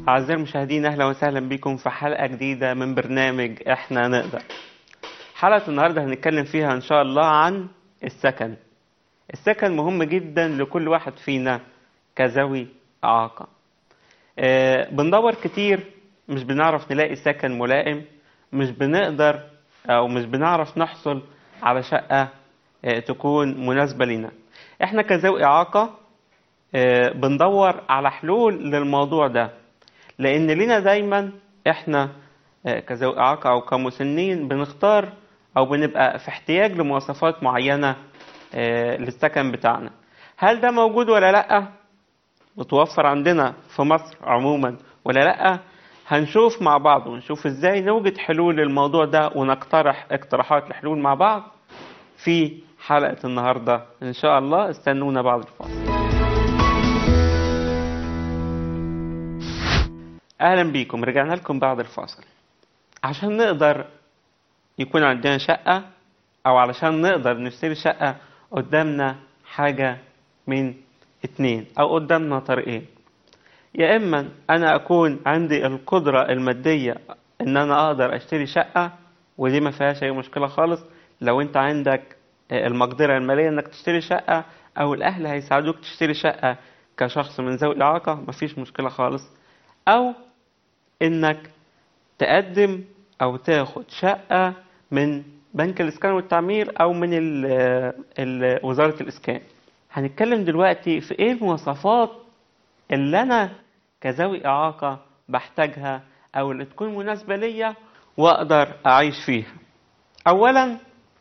أعزائي المشاهدين أهلا وسهلا بكم في حلقة جديدة من برنامج إحنا نقدر حلقة النهاردة هنتكلم فيها إن شاء الله عن السكن السكن مهم جدا لكل واحد فينا كذوي إعاقة آه بندور كتير مش بنعرف نلاقي سكن ملائم مش بنقدر أو مش بنعرف نحصل على شقة آه تكون مناسبة لنا إحنا كذوي إعاقة آه بندور على حلول للموضوع ده لان لينا دايما احنا كذوي اعاقه او كمسنين بنختار او بنبقى في احتياج لمواصفات معينه للسكن بتاعنا هل ده موجود ولا لا متوفر عندنا في مصر عموما ولا لا هنشوف مع بعض ونشوف ازاي نوجد حلول للموضوع ده ونقترح اقتراحات لحلول مع بعض في حلقه النهارده ان شاء الله استنونا بعد الفاصل اهلا بيكم رجعنا لكم بعد الفاصل عشان نقدر يكون عندنا شقة او علشان نقدر نشتري شقة قدامنا حاجة من اتنين او قدامنا طريقين يا اما انا اكون عندي القدرة المادية ان انا اقدر اشتري شقة ودي ما فيهاش اي مشكلة خالص لو انت عندك المقدرة المالية انك تشتري شقة او الاهل هيساعدوك تشتري شقة كشخص من ذوي الاعاقة مفيش مشكلة خالص او انك تقدم او تاخد شقة من بنك الاسكان والتعمير او من ال ال وزارة الاسكان هنتكلم دلوقتي في ايه المواصفات اللي انا كذوي اعاقة بحتاجها او اللي تكون مناسبة ليا واقدر اعيش فيها اولا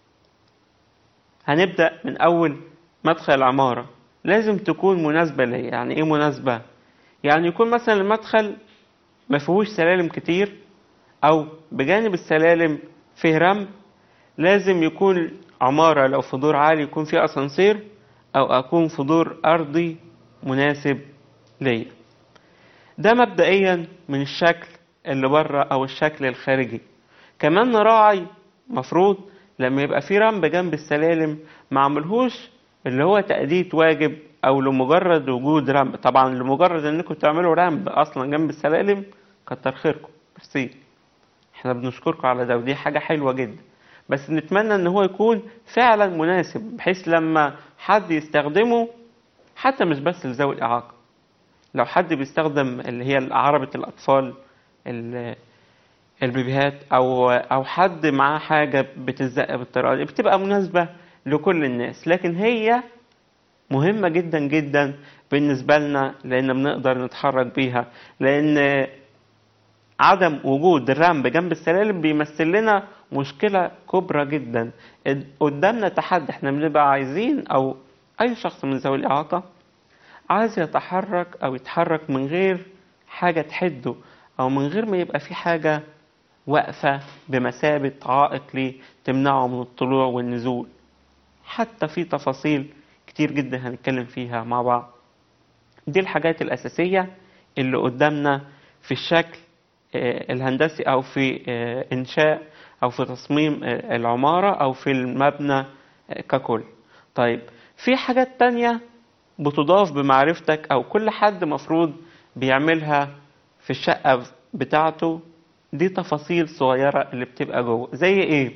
هنبدأ من اول مدخل العمارة لازم تكون مناسبة ليا يعني ايه مناسبة يعني يكون مثلا المدخل ما فيهوش سلالم كتير او بجانب السلالم فيه رمل لازم يكون عمارة لو في دور عالي يكون فيه اسانسير او اكون في دور ارضي مناسب ليا ده مبدئيا من الشكل اللي بره او الشكل الخارجي كمان نراعي مفروض لما يبقى في رمب جنب السلالم ما عملهوش اللي هو تأدية واجب او لمجرد وجود رمب طبعا لمجرد انكم تعملوا رمب اصلا جنب السلالم كتر خيركم ميرسي احنا بنشكركم على ده ودي حاجه حلوه جدا بس نتمنى ان هو يكون فعلا مناسب بحيث لما حد يستخدمه حتى مش بس لذوي الاعاقه لو حد بيستخدم اللي هي عربة الأطفال البيبيهات أو أو حد معاه حاجة بتزق بالطريقة دي بتبقى مناسبة لكل الناس لكن هي مهمة جدا جدا بالنسبة لنا لأن بنقدر نتحرك بيها لأن عدم وجود الرمب جنب السلالم بيمثل لنا مشكلة كبرى جدا قدامنا تحدي احنا بنبقى عايزين أو أي شخص من ذوي الإعاقة عايز يتحرك أو يتحرك من غير حاجة تحده أو من غير ما يبقى في حاجة واقفة بمثابة عائق ليه تمنعه من الطلوع والنزول حتى في تفاصيل كتير جدا هنتكلم فيها مع بعض دي الحاجات الأساسية اللي قدامنا في الشكل الهندسي أو في إنشاء أو في تصميم العمارة أو في المبنى ككل طيب في حاجات تانية بتضاف بمعرفتك أو كل حد مفروض بيعملها في الشقة بتاعته دي تفاصيل صغيرة اللي بتبقى جوه زي ايه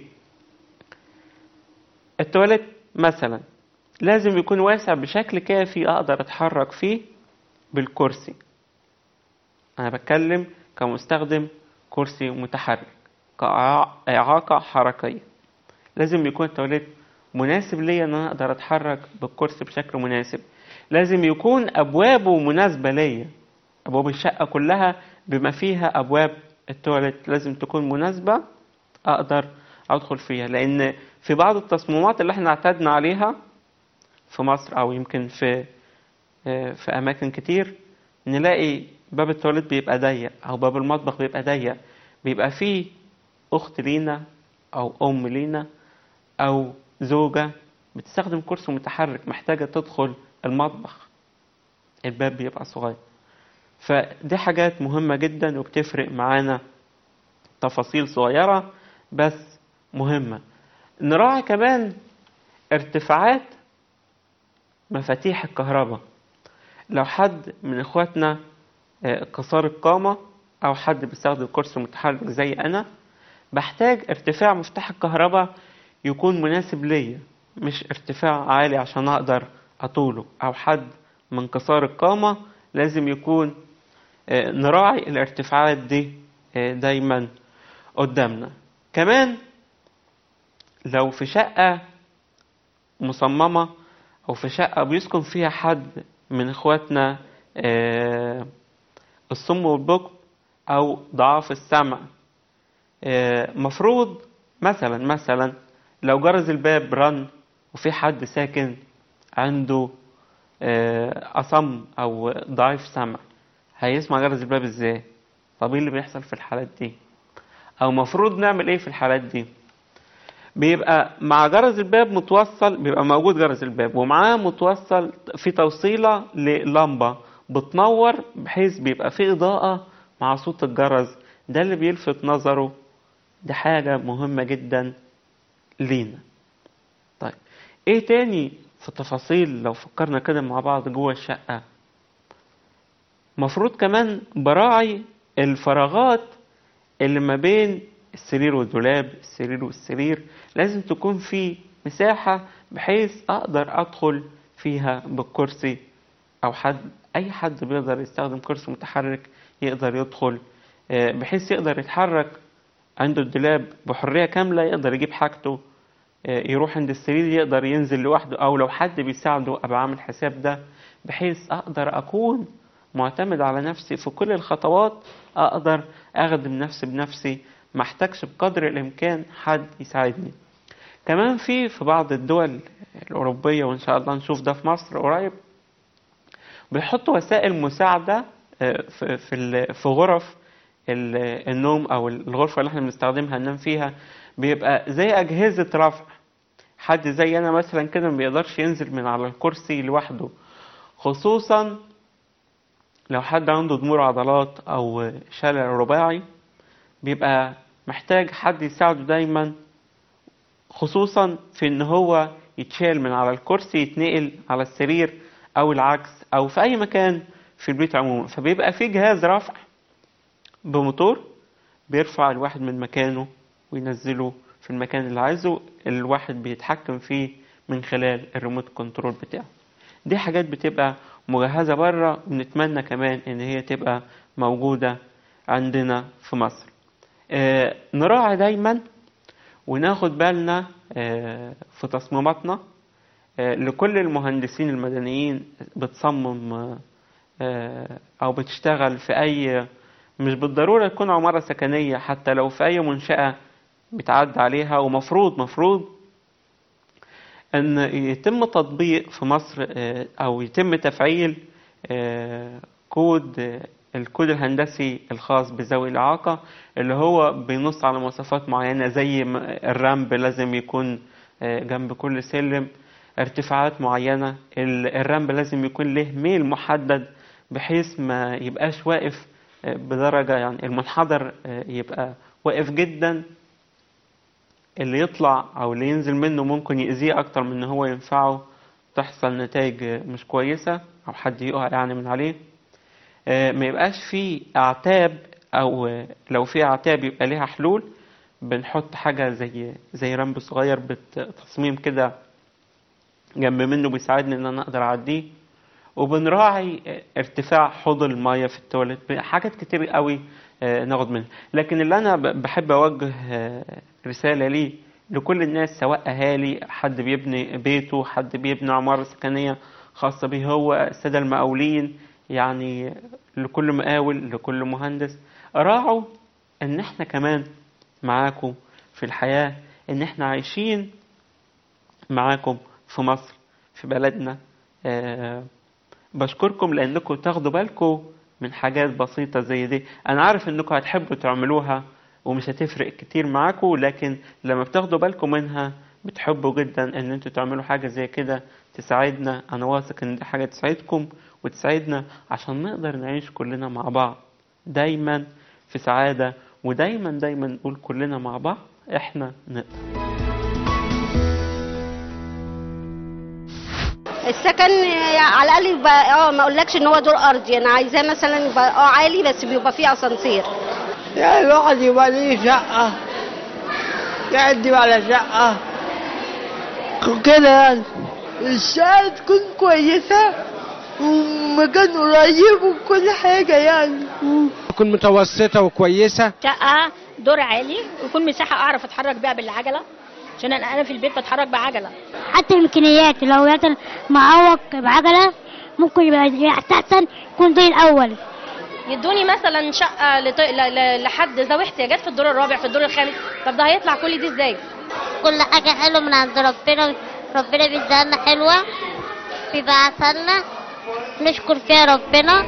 التواليت مثلا لازم يكون واسع بشكل كافي اقدر اتحرك فيه بالكرسي انا بتكلم كمستخدم كرسي متحرك كإعاقة حركية لازم يكون التواليت مناسب ليا ان انا اقدر اتحرك بالكرسي بشكل مناسب لازم يكون ابوابه مناسبة ليا ابواب الشقة كلها بما فيها ابواب التواليت لازم تكون مناسبة اقدر ادخل فيها لان في بعض التصميمات اللي احنا اعتدنا عليها في مصر او يمكن في في اماكن كتير نلاقي باب التواليت بيبقى ضيق او باب المطبخ بيبقى ضيق بيبقى فيه اخت لينا او ام لينا او زوجة بتستخدم كرسي متحرك محتاجة تدخل المطبخ الباب بيبقى صغير فدي حاجات مهمة جدا وبتفرق معانا تفاصيل صغيرة بس مهمة نراعي كمان ارتفاعات مفاتيح الكهرباء لو حد من اخواتنا آه، قصار القامة أو حد بيستخدم كرسي متحرك زي أنا بحتاج ارتفاع مفتاح الكهرباء يكون مناسب ليا مش ارتفاع عالي عشان أقدر أطوله أو حد من قصار القامة لازم يكون آه، نراعي الارتفاعات دي آه، دايما قدامنا كمان لو في شقة مصممة أو في شقة بيسكن فيها حد من إخواتنا آه، الصم والبكم أو ضعاف السمع آه، مفروض مثلا مثلا لو جرس الباب رن وفي حد ساكن عنده آه، أصم أو ضعيف سمع هيسمع جرس الباب ازاي؟ طب ايه اللي بيحصل في الحالات دي؟ أو مفروض نعمل ايه في الحالات دي؟ بيبقى مع جرس الباب متوصل بيبقى موجود جرس الباب ومعاه متوصل في توصيلة للمبة بتنور بحيث بيبقى في إضاءة مع صوت الجرس ده اللي بيلفت نظره ده حاجة مهمة جدا لينا طيب ايه تاني في تفاصيل لو فكرنا كده مع بعض جوه الشقة مفروض كمان براعي الفراغات اللي ما بين السرير والدولاب السرير والسرير لازم تكون في مساحة بحيث أقدر أدخل فيها بالكرسي أو حد أي حد بيقدر يستخدم كرسي متحرك يقدر يدخل آه، بحيث يقدر يتحرك عنده الدولاب بحرية كاملة يقدر يجيب حاجته آه، يروح عند السرير يقدر ينزل لوحده أو لو حد بيساعده أبقى عامل حساب ده بحيث أقدر أكون معتمد على نفسي في كل الخطوات أقدر أخدم نفسي بنفسي ما احتاجش بقدر الإمكان حد يساعدني كمان في في بعض الدول الأوروبية وإن شاء الله نشوف ده في مصر قريب بيحطوا وسائل مساعدة آه، في في ال- في غرف ال- النوم أو الغرفة اللي احنا بنستخدمها ننام فيها بيبقى زي أجهزة رفع حد زي أنا مثلا كده ما بيقدرش ينزل من على الكرسي لوحده خصوصا لو حد عنده ضمور عضلات أو شلل رباعي بيبقى محتاج حد يساعده دايما خصوصا في ان هو يتشال من على الكرسي يتنقل على السرير او العكس او في اي مكان في البيت عموما فبيبقى في جهاز رفع بموتور بيرفع الواحد من مكانه وينزله في المكان اللي عايزه الواحد بيتحكم فيه من خلال الريموت كنترول بتاعه دي حاجات بتبقى مجهزة بره ونتمنى كمان ان هي تبقى موجودة عندنا في مصر آه، نراعي دايما وناخد بالنا آه، في تصميماتنا آه، لكل المهندسين المدنيين بتصمم آه، آه، او بتشتغل في اي مش بالضرورة تكون عمارة سكنية حتى لو في اي منشأة بتعدي عليها ومفروض مفروض ان يتم تطبيق في مصر آه، او يتم تفعيل آه، كود آه، الكود الهندسي الخاص بذوي الإعاقة اللي هو بينص على مواصفات معينة زي ما الرامب لازم يكون آه، جنب كل سلم ارتفاعات معينة ال- الرامب لازم يكون له ميل محدد بحيث ما يبقاش واقف آه، بدرجة يعني المنحدر آه، يبقى واقف جدا اللي يطلع او اللي ينزل منه ممكن يأذيه اكتر من ان هو ينفعه تحصل نتائج مش كويسة او حد يقع يعني من عليه آه، ما يبقاش فيه اعتاب او آه، لو في اعتاب يبقى ليها حلول بنحط حاجة زي زي رمب صغير بتصميم كده جنب منه بيساعدني ان انا اقدر اعديه وبنراعي آه، ارتفاع حوض المية في التواليت حاجات كتير قوي آه، ناخد منها لكن اللي انا ب- بحب اوجه آه، رسالة ليه لكل الناس سواء اهالي حد بيبني بيته حد بيبني عمارة سكنية خاصة به هو السادة المقاولين يعني لكل مقاول لكل مهندس راعوا ان احنا كمان معاكم في الحياة ان احنا عايشين معاكم في مصر في بلدنا آه بشكركم لانكم تاخدوا بالكم من حاجات بسيطة زي دي انا عارف انكم هتحبوا تعملوها ومش هتفرق كتير معاكم لكن لما بتاخدوا بالكم منها بتحبوا جدا ان انتوا تعملوا حاجة زي كده تساعدنا انا واثق ان دي حاجة تساعدكم وتساعدنا عشان نقدر نعيش كلنا مع بعض دايما في سعادة ودايما دايما نقول كلنا مع بعض احنا نقدر السكن آه، على الاقل يبقى اه ما اقولكش ان هو دور ارضي انا عايزاه مثلا يبقى اه عالي بس بيبقى فيه اسانسير يعني الواحد يبقى ليه شقة يقدم على شقة كده يعني الشقة تكون كويسة ومكان قريب وكل حاجة يعني تكون متوسطة وكويسة شقة دور عالي ويكون مساحة أعرف أتحرك بيها بالعجلة عشان أنا أنا في البيت بتحرك بعجلة حتى الامكانيات لو مثلا معوق بعجله ممكن يبقى يستحسن يكون زي الاول يدوني مثلا شقة لط... ل... ل... لحد ذوي احتياجات في الدور الرابع في الدور الخامس طب ده هيطلع كل دي ازاي؟ كل حاجه حلوه من عند ربنا ربنا بيديها لنا حلوه بيبقى عسلنا نشكر فيها ربنا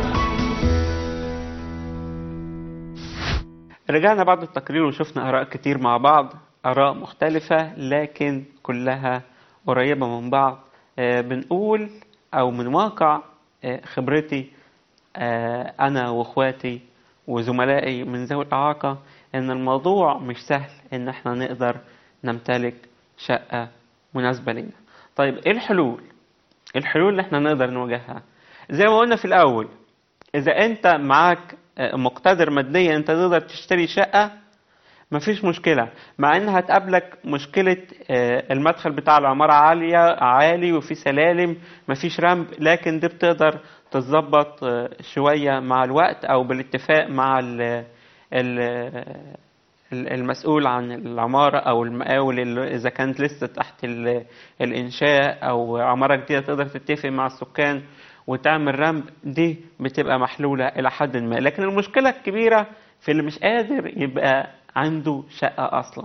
رجعنا بعد التقرير وشفنا آراء كتير مع بعض آراء مختلفة لكن كلها قريبة من بعض آه، بنقول أو من واقع آه، خبرتي آه، أنا وإخواتي وزملائي من ذوي الإعاقة إن الموضوع مش سهل إن إحنا نقدر نمتلك شقة مناسبة لنا طيب إيه الحلول؟ الحلول اللي إحنا نقدر نواجهها زي ما قلنا في الأول إذا أنت معاك آه، مقتدر ماديا أنت تقدر تشتري شقة مفيش مشكلة مع ان هتقابلك مشكلة آه، المدخل بتاع العمارة عالية عالي وفي سلالم مفيش رمب لكن دي بتقدر تتظبط آه، شوية مع الوقت او بالاتفاق مع ال ال ال- المسؤول عن العمارة أو المقاول اللي إذا كانت لسه تحت ال- الإنشاء أو عمارة جديدة تقدر تتفق مع السكان وتعمل رمب دي بتبقى محلولة إلى حد ما لكن المشكلة الكبيرة في اللي مش قادر يبقى عنده شقة أصلا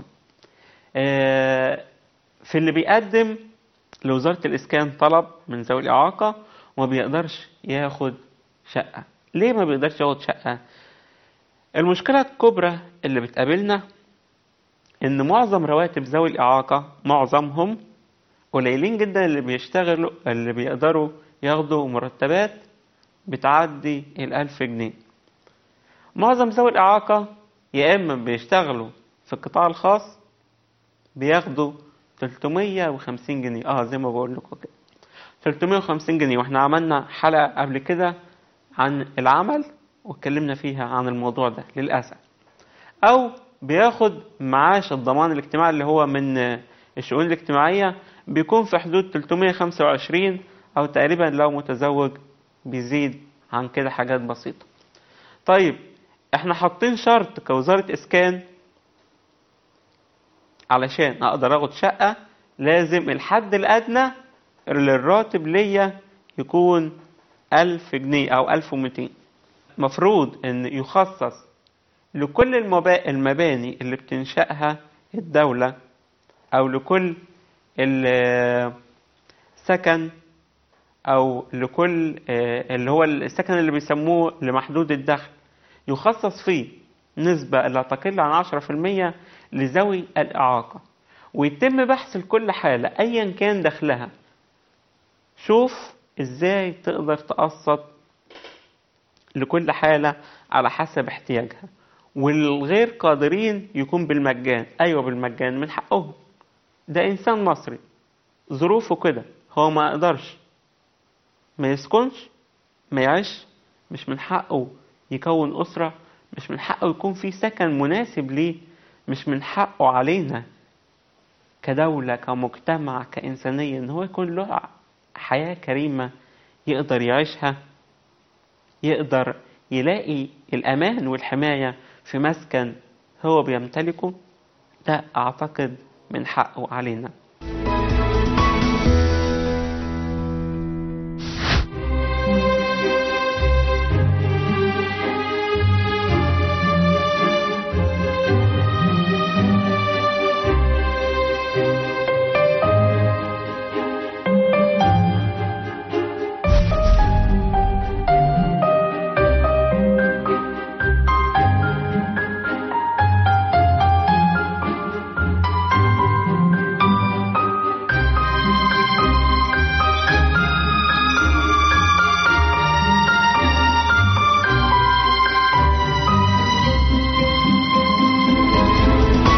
آه، في اللي بيقدم لوزارة الإسكان طلب من ذوي الإعاقة وما بيقدرش ياخد شقة ليه ما بيقدرش ياخد شقة المشكلة الكبرى اللي بتقابلنا إن معظم رواتب ذوي الإعاقة معظمهم قليلين جدا اللي بيشتغلوا اللي بيقدروا ياخدوا مرتبات بتعدي الألف جنيه معظم ذوي الإعاقة يا إما بيشتغلوا في القطاع الخاص بياخدوا 350 جنيه اه زي ما بقول لكم كده 350 جنيه واحنا عملنا حلقة قبل كده عن العمل واتكلمنا فيها عن الموضوع ده للأسف أو بياخد معاش الضمان الاجتماعي اللي هو من الشؤون الاجتماعية بيكون في حدود 325 أو تقريبا لو متزوج بيزيد عن كده حاجات بسيطة طيب احنا حاطين شرط كوزارة اسكان علشان اقدر اخد شقة لازم الحد الادنى للراتب ليا يكون ألف جنيه او ألف ومتين مفروض ان يخصص لكل المبا- المباني اللي بتنشأها الدولة او لكل السكن او لكل آه، اللي هو السكن اللي بيسموه لمحدود الدخل يخصص فيه نسبة لا تقل عن 10% لذوي الإعاقة ويتم بحث لكل حالة أيا كان دخلها شوف إزاي تقدر تقسط لكل حالة على حسب احتياجها والغير قادرين يكون بالمجان أيوة بالمجان من حقهم ده إنسان مصري ظروفه كده هو ما يقدرش ما يسكنش ما يعيش مش من حقه يكون أسرة مش من حقه يكون في سكن مناسب ليه مش من حقه علينا كدولة كمجتمع كإنسانية إن هو يكون له حياة كريمة يقدر يعيشها يقدر يلاقي الأمان والحماية في مسكن هو بيمتلكه ده أعتقد من حقه علينا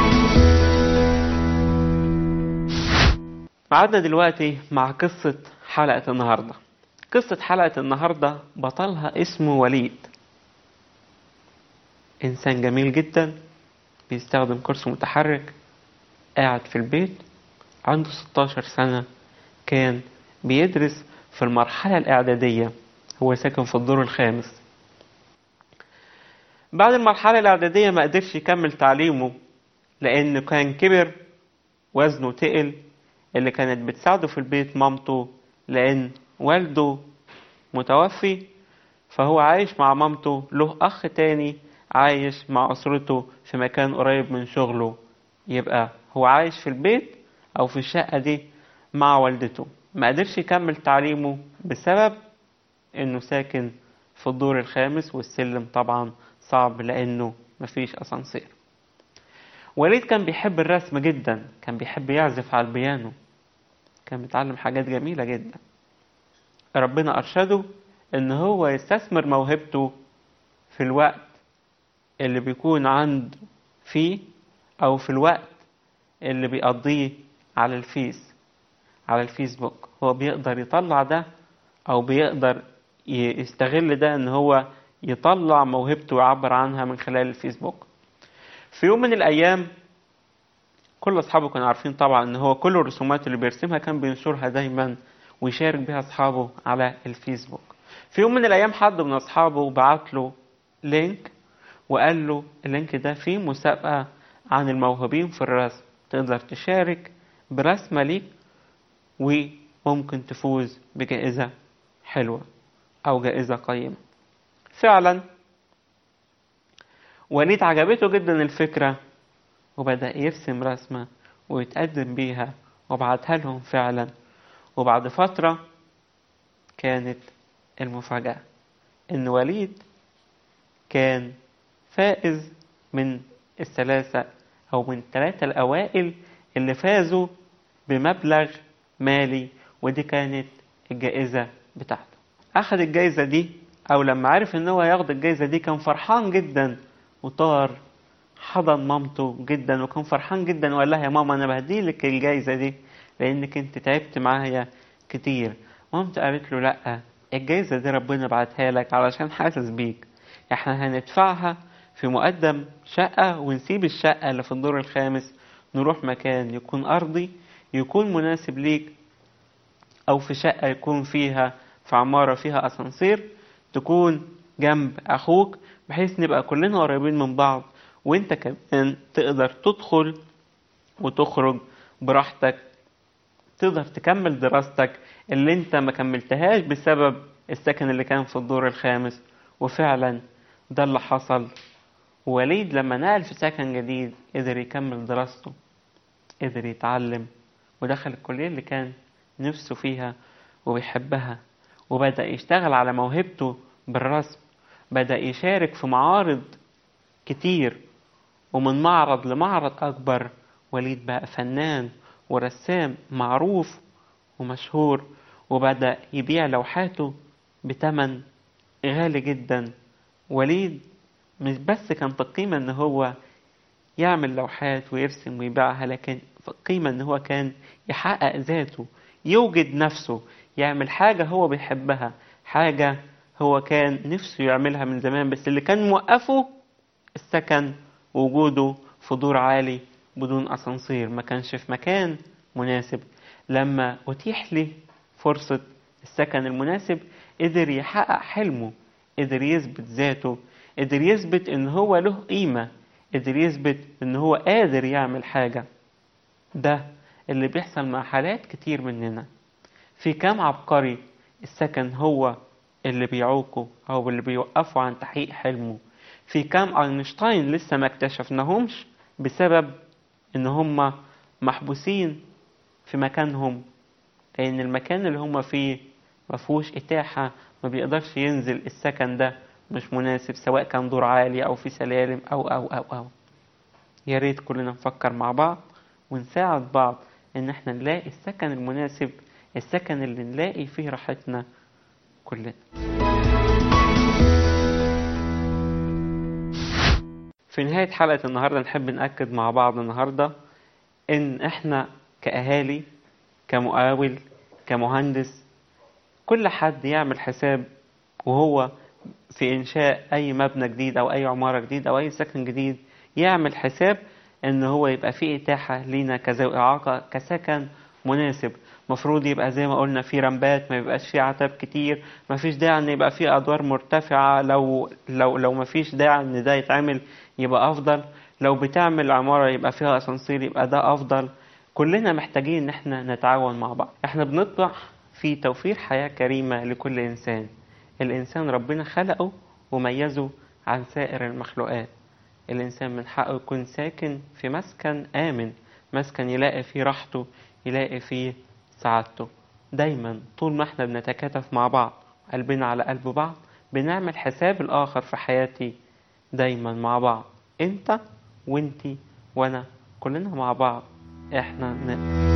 قعدنا دلوقتي مع قصة حلقة النهاردة قصة حلقة النهاردة بطلها اسمه وليد إنسان جميل جدا بيستخدم كرسي متحرك قاعد في البيت عنده 16 سنة كان بيدرس في المرحلة الإعدادية هو ساكن في الدور الخامس بعد المرحلة الإعدادية ما قدرش يكمل تعليمه لأنه كان كبر وزنه تقل اللي كانت بتساعده في البيت مامته لأن والده متوفي فهو عايش مع مامته له أخ تاني عايش مع أسرته في مكان قريب من شغله يبقى هو عايش في البيت أو في الشقة دي مع والدته ما قدرش يكمل تعليمه بسبب إنه ساكن في الدور الخامس والسلم طبعا صعب لأنه مفيش أسانسير وليد كان بيحب الرسم جدا كان بيحب يعزف على البيانو كان بيتعلم حاجات جميلة جدا ربنا أرشده إن هو يستثمر موهبته في الوقت اللي بيكون عنده فيه أو في الوقت اللي بيقضيه على الفيس على الفيسبوك هو بيقدر يطلع ده أو بيقدر يستغل ده إن هو يطلع موهبته ويعبر عنها من خلال الفيسبوك في يوم من الأيام كل أصحابه كانوا عارفين طبعا إن هو كل الرسومات اللي بيرسمها كان بينشرها دايما ويشارك بيها أصحابه على الفيسبوك في يوم من الأيام حد من أصحابه بعت له لينك وقال له اللينك ده فيه مسابقة عن الموهوبين في الرسم تقدر تشارك برسمة ليك وممكن تفوز بجائزة حلوة أو جائزة قيمة فعلا وليد عجبته جدا الفكرة وبدأ يرسم رسمة ويتقدم بيها وبعتها لهم فعلا وبعد فترة كانت المفاجأة إن وليد كان فائز من الثلاثة أو من الثلاثة الأوائل اللي فازوا بمبلغ مالي ودي كانت الجائزة بتاعته أخذ الجائزة دي أو لما عرف إن هو ياخد الجائزة دي كان فرحان جدا وطار حضن مامته جدا وكان فرحان جدا وقال لها يا ماما أنا بهديلك الجائزة دي لأنك أنت تعبت معايا كتير مامته قالت له لأ الجائزة دي ربنا بعتها لك علشان حاسس بيك احنا هندفعها في مقدم شقة ونسيب الشقة اللي في الدور الخامس نروح مكان يكون أرضي يكون مناسب ليك أو في شقة يكون فيها في عمارة فيها أسانسير تكون جنب أخوك بحيث نبقى كلنا قريبين من بعض وانت كمان تقدر تدخل وتخرج براحتك تقدر تكمل دراستك اللي انت ما كملتهاش بسبب السكن اللي كان في الدور الخامس وفعلا ده اللي حصل وليد لما نقل في سكن جديد قدر يكمل دراسته قدر يتعلم ودخل الكلية اللي كان نفسه فيها وبيحبها وبدأ يشتغل على موهبته بالرسم بدأ يشارك في معارض كتير ومن معرض لمعرض أكبر وليد بقى فنان ورسام معروف ومشهور وبدأ يبيع لوحاته بتمن غالي جدا وليد مش بس كان في القيمة ان هو يعمل لوحات ويرسم ويبيعها لكن في القيمة ان هو كان يحقق ذاته يوجد نفسه يعمل حاجة هو بيحبها حاجة هو كان نفسه يعملها من زمان بس اللي كان موقفه السكن وجوده في دور عالي بدون أسانسير ما كانش في مكان مناسب لما أتيح له فرصة السكن المناسب قدر يحقق حلمه قدر يثبت ذاته قدر يثبت ان هو له قيمة قدر يثبت ان هو قادر يعمل حاجة ده اللي بيحصل مع حالات كتير مننا في كام عبقري السكن هو اللي بيعوقه او اللي بيوقفه عن تحقيق حلمه في كام اينشتاين لسه ما اكتشفناهمش بسبب ان هم محبوسين في مكانهم لان المكان اللي هم فيه مفهوش اتاحة ما بيقدرش ينزل السكن ده مش مناسب سواء كان دور عالي او في سلالم او او او او يا ريت كلنا نفكر مع بعض ونساعد بعض ان احنا نلاقي السكن المناسب السكن اللي نلاقي فيه راحتنا كلنا في نهاية حلقة النهاردة نحب نأكد مع بعض النهاردة إن إحنا كأهالي كمقاول كمهندس كل حد يعمل حساب وهو في إنشاء أي مبنى جديد أو أي عمارة جديد أو أي سكن جديد يعمل حساب إن هو يبقى فيه إتاحة لينا كذوي إعاقة كسكن مناسب مفروض يبقى زي ما قلنا في رمبات ما يبقاش فيه عتاب كتير ما فيش داعي ان يبقى فيه ادوار مرتفعة لو لو لو ما فيش داعي ان ده يتعمل يبقى افضل لو بتعمل عمارة يبقى فيها اسانسير يبقى ده افضل كلنا محتاجين ان احنا نتعاون مع بعض احنا بنطمع في توفير حياة كريمة لكل انسان الانسان ربنا خلقه وميزه عن سائر المخلوقات الانسان من حقه يكون ساكن في مسكن امن مسكن يلاقي فيه راحته يلاقي فيه سعادته دايما طول ما احنا بنتكاتف مع بعض قلبنا على قلب بعض بنعمل حساب الآخر في حياتي دايما مع بعض انت وانتي وانا كلنا مع بعض احنا نقدر